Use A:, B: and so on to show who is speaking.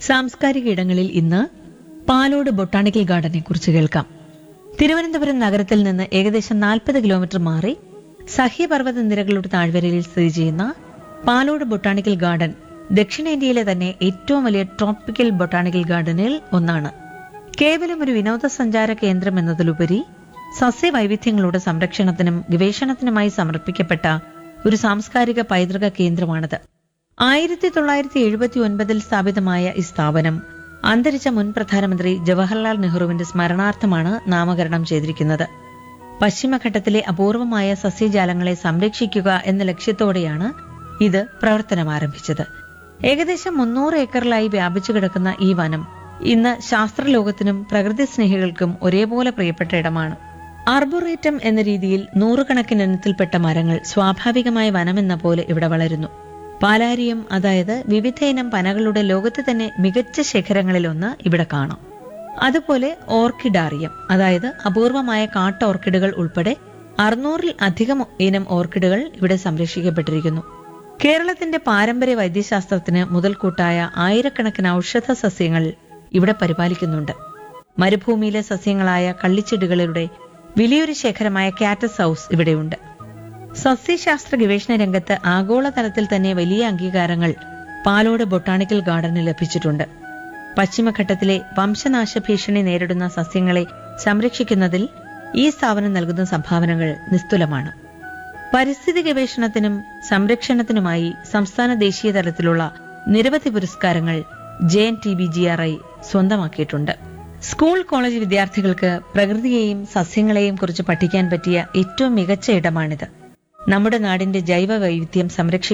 A: സാംസ്കാരിക ഇടങ്ങളിൽ ഇന്ന് പാലോട് ബൊട്ടാണിക്കൽ ഗാർഡനെ കുറിച്ച് കേൾക്കാം തിരുവനന്തപുരം നഗരത്തിൽ നിന്ന് ഏകദേശം നാൽപ്പത് കിലോമീറ്റർ മാറി സഹ്യപർവ്വത നിരകളുടെ താഴ്വരയിൽ സ്ഥിതി ചെയ്യുന്ന പാലോട് ബൊട്ടാണിക്കൽ ഗാർഡൻ ദക്ഷിണേന്ത്യയിലെ തന്നെ ഏറ്റവും വലിയ ട്രോപ്പിക്കൽ ബൊട്ടാണിക്കൽ ഗാർഡനിൽ ഒന്നാണ് കേവലം ഒരു വിനോദസഞ്ചാര കേന്ദ്രം എന്നതിലുപരി സസ്യവൈവിധ്യങ്ങളുടെ സംരക്ഷണത്തിനും ഗവേഷണത്തിനുമായി സമർപ്പിക്കപ്പെട്ട ഒരു സാംസ്കാരിക പൈതൃക കേന്ദ്രമാണിത് ആയിരത്തി തൊള്ളായിരത്തി എഴുപത്തി ഒൻപതിൽ സ്ഥാപിതമായ ഈ സ്ഥാപനം അന്തരിച്ച മുൻ പ്രധാനമന്ത്രി ജവഹർലാൽ നെഹ്റുവിന്റെ സ്മരണാർത്ഥമാണ് നാമകരണം ചെയ്തിരിക്കുന്നത് പശ്ചിമഘട്ടത്തിലെ അപൂർവമായ സസ്യജാലങ്ങളെ സംരക്ഷിക്കുക എന്ന ലക്ഷ്യത്തോടെയാണ് ഇത് പ്രവർത്തനം ആരംഭിച്ചത് ഏകദേശം മുന്നൂറ് ഏക്കറിലായി വ്യാപിച്ചു കിടക്കുന്ന ഈ വനം ഇന്ന് ശാസ്ത്രലോകത്തിനും പ്രകൃതി സ്നേഹികൾക്കും ഒരേപോലെ പ്രിയപ്പെട്ട ഇടമാണ് ആർബോറേറ്റം എന്ന രീതിയിൽ നൂറുകണക്കിന് ഇനത്തിൽപ്പെട്ട മരങ്ങൾ സ്വാഭാവികമായ വനമെന്ന പോലെ ഇവിടെ വളരുന്നു പാലാരിയം അതായത് വിവിധ ഇനം പനകളുടെ ലോകത്തെ തന്നെ മികച്ച ശേഖരങ്ങളിലൊന്ന് ഇവിടെ കാണാം അതുപോലെ ഓർക്കിഡാറിയം അതായത് അപൂർവമായ കാട്ട ഓർക്കിഡുകൾ ഉൾപ്പെടെ അറുന്നൂറിൽ അധികം ഇനം ഓർക്കിഡുകൾ ഇവിടെ സംരക്ഷിക്കപ്പെട്ടിരിക്കുന്നു കേരളത്തിന്റെ പാരമ്പര്യ വൈദ്യശാസ്ത്രത്തിന് മുതൽക്കൂട്ടായ ആയിരക്കണക്കിന് ഔഷധ സസ്യങ്ങൾ ഇവിടെ പരിപാലിക്കുന്നുണ്ട് മരുഭൂമിയിലെ സസ്യങ്ങളായ കള്ളിച്ചെടികളുടെ വലിയൊരു ശേഖരമായ കാറ്റസ് ഹൗസ് ഇവിടെയുണ്ട് സസ്യശാസ്ത്ര ഗവേഷണ രംഗത്ത് ആഗോളതലത്തിൽ തന്നെ വലിയ അംഗീകാരങ്ങൾ പാലോട് ബൊട്ടാണിക്കൽ ഗാർഡന് ലഭിച്ചിട്ടുണ്ട് പശ്ചിമഘട്ടത്തിലെ വംശനാശ ഭീഷണി നേരിടുന്ന സസ്യങ്ങളെ സംരക്ഷിക്കുന്നതിൽ ഈ സ്ഥാപനം നൽകുന്ന സംഭാവനകൾ നിസ്തുലമാണ് പരിസ്ഥിതി ഗവേഷണത്തിനും സംരക്ഷണത്തിനുമായി സംസ്ഥാന ദേശീയ തലത്തിലുള്ള നിരവധി പുരസ്കാരങ്ങൾ J N T B G R I സ്വന്തമാക്കിയിട്ടുണ്ട് സ്കൂൾ കോളേജ് വിദ്യാർത്ഥികൾക്ക് പ്രകൃതിയെയും സസ്യങ്ങളെയും കുറിച്ച് പഠിക്കാൻ പറ്റിയ ഏറ്റവും മികച്ച ഇടമാണിത് നമ്മുടെ നാടിന്റെ ജൈവ വൈവിധ്യം സംരക്ഷിക്കുക